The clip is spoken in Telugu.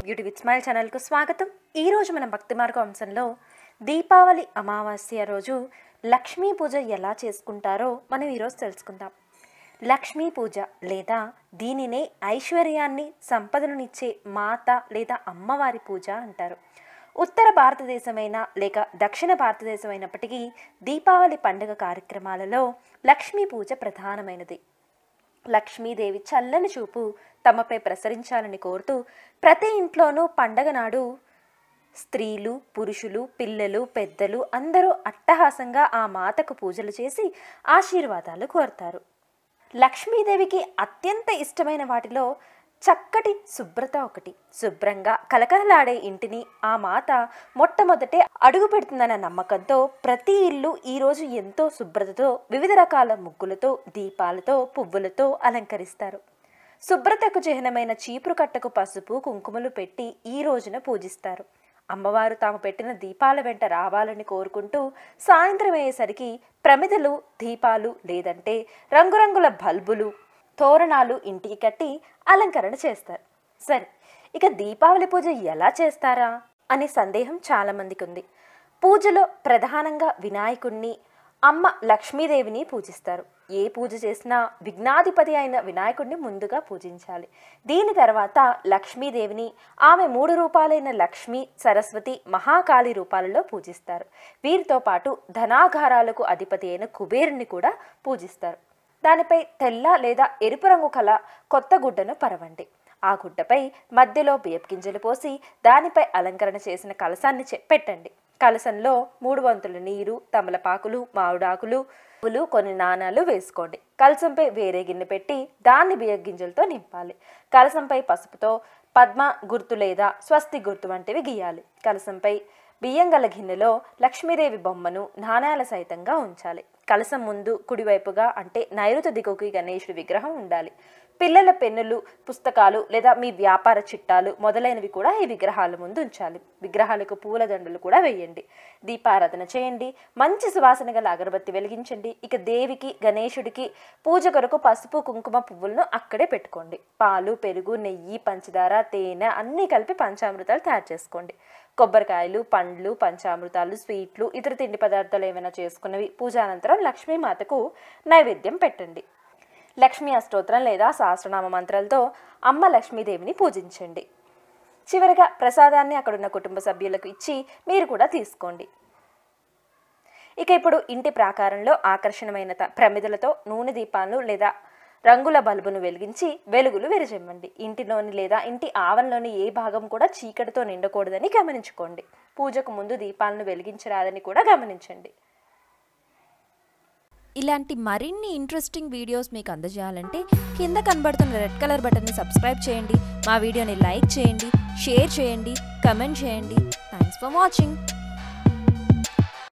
బ్యూటీ విత్ స్మైల్ ఛానల్కు స్వాగతం ఈరోజు మన భక్తి మార్గ అంశంలో దీపావళి అమావాస్య రోజు లక్ష్మీ పూజ ఎలా చేసుకుంటారో మనం ఈరోజు తెలుసుకుందాం లక్ష్మీ పూజ లేదా దీనినే ఐశ్వర్యాన్ని సంపదనునిచ్చే మాత లేదా అమ్మవారి పూజ అంటారు ఉత్తర భారతదేశమైన లేక దక్షిణ భారతదేశం అయినప్పటికీ దీపావళి పండుగ కార్యక్రమాలలో లక్ష్మీ పూజ ప్రధానమైనది లక్ష్మీదేవి చల్లని చూపు తమపై ప్రసరించాలని కోరుతూ ప్రతి ఇంట్లోనూ పండగ నాడు స్త్రీలు పురుషులు పిల్లలు పెద్దలు అందరూ అట్టహాసంగా ఆ మాతకు పూజలు చేసి ఆశీర్వాదాలు కోరుతారు లక్ష్మీదేవికి అత్యంత ఇష్టమైన వాటిలో చక్కటి శుభ్రత ఒకటి శుభ్రంగా కలకలలాడే ఇంటిని ఆ మాత మొట్టమొదటే అడుగు పెడుతుందన్న నమ్మకంతో ప్రతి ఇల్లు ఈరోజు ఎంతో శుభ్రతతో వివిధ రకాల ముగ్గులతో దీపాలతో పువ్వులతో అలంకరిస్తారు శుభ్రతకు చిహ్నమైన చీపురు కట్టకు పసుపు కుంకుమలు పెట్టి ఈ రోజున పూజిస్తారు అమ్మవారు తాము పెట్టిన దీపాల వెంట రావాలని కోరుకుంటూ సాయంత్రం అయ్యేసరికి ప్రమిదలు దీపాలు లేదంటే రంగురంగుల బల్బులు తోరణాలు ఇంటికి కట్టి అలంకరణ చేస్తారు సరే ఇక దీపావళి పూజ ఎలా చేస్తారా అనే సందేహం చాలామందికి ఉంది పూజలో ప్రధానంగా వినాయకుణ్ణి అమ్మ లక్ష్మీదేవిని పూజిస్తారు ఏ పూజ చేసినా విఘ్నాధిపతి అయిన వినాయకుడిని ముందుగా పూజించాలి దీని తర్వాత లక్ష్మీదేవిని ఆమె మూడు రూపాలైన లక్ష్మి సరస్వతి మహాకాళి రూపాలలో పూజిస్తారు వీరితో పాటు ధనాగారాలకు అధిపతి అయిన కుబేరుని కూడా పూజిస్తారు దానిపై తెల్ల లేదా ఎరుపు రంగు కల కొత్త గుడ్డను పరవండి ఆ గుడ్డపై మధ్యలో బియ్యపు గింజలు పోసి దానిపై అలంకరణ చేసిన కలసాన్ని చె- పెట్టండి కలసంలో మూడు వంతుల నీరు తమలపాకులు మామిడాకులు పువ్వులు కొన్ని నాణాలు వేసుకోండి కలసంపై వేరే గిన్నె పెట్టి దాన్ని బియ్య గింజలతో నింపాలి కలసంపై పసుపుతో పద్మ గుర్తు లేదా స్వస్తి గుర్తు వంటివి గీయాలి కలసంపై బియ్యం గల గిన్నెలో లక్ష్మీదేవి బొమ్మను నాణాల సైతంగా ఉంచాలి కలసం ముందు కుడివైపుగా అంటే నైరుతి దిగుకి గణేశుడి విగ్రహం ఉండాలి పిల్లల పెన్నులు పుస్తకాలు లేదా మీ వ్యాపార చిట్టాలు మొదలైనవి కూడా ఈ విగ్రహాల ముందు ఉంచాలి విగ్రహాలకు పూల దండలు కూడా వేయండి దీపారాధన చేయండి మంచి సువాసన గల అగరబత్తి వెలిగించండి ఇక దేవికి గణేశుడికి పూజ కొరకు పసుపు కుంకుమ పువ్వులను అక్కడే పెట్టుకోండి పాలు పెరుగు నెయ్యి పంచదార తేనె అన్నీ కలిపి పంచామృతాలు తయారు చేసుకోండి కొబ్బరికాయలు పండ్లు పంచామృతాలు స్వీట్లు ఇతర తిండి పదార్థాలు ఏమైనా చేసుకున్నవి పూజానంతరం లక్ష్మీమాతకు నైవేద్యం పెట్టండి లక్ష్మీ అష్టోత్తరం లేదా సహస్రనామ మంత్రాలతో అమ్మ లక్ష్మీదేవిని పూజించండి చివరిగా ప్రసాదాన్ని అక్కడున్న కుటుంబ సభ్యులకు ఇచ్చి మీరు కూడా తీసుకోండి ఇక ఇప్పుడు ఇంటి ప్రాకారంలో ఆకర్షణమైన త- ప్రమిదలతో నూనె దీపాలను లేదా రంగుల బల్బును వెలిగించి వెలుగులు విరజిమ్మండి ఇంటిలోని లేదా ఇంటి ఆవరణలోని ఏ భాగం కూడా చీకటితో నిండకూడదని గమనించుకోండి పూజకు ముందు దీపాలను వెలిగించరాదని కూడా గమనించండి ఇలాంటి మరిన్ని ఇంట్రెస్టింగ్ వీడియోస్ మీకు అందజేయాలంటే కింద కనబడుతున్న రెడ్ కలర్ బటన్ని సబ్స్క్రైబ్ చేయండి మా వీడియోని లైక్ చేయండి షేర్ చేయండి కమెంట్ చేయండి థ్యాంక్స్ ఫర్ వాచింగ్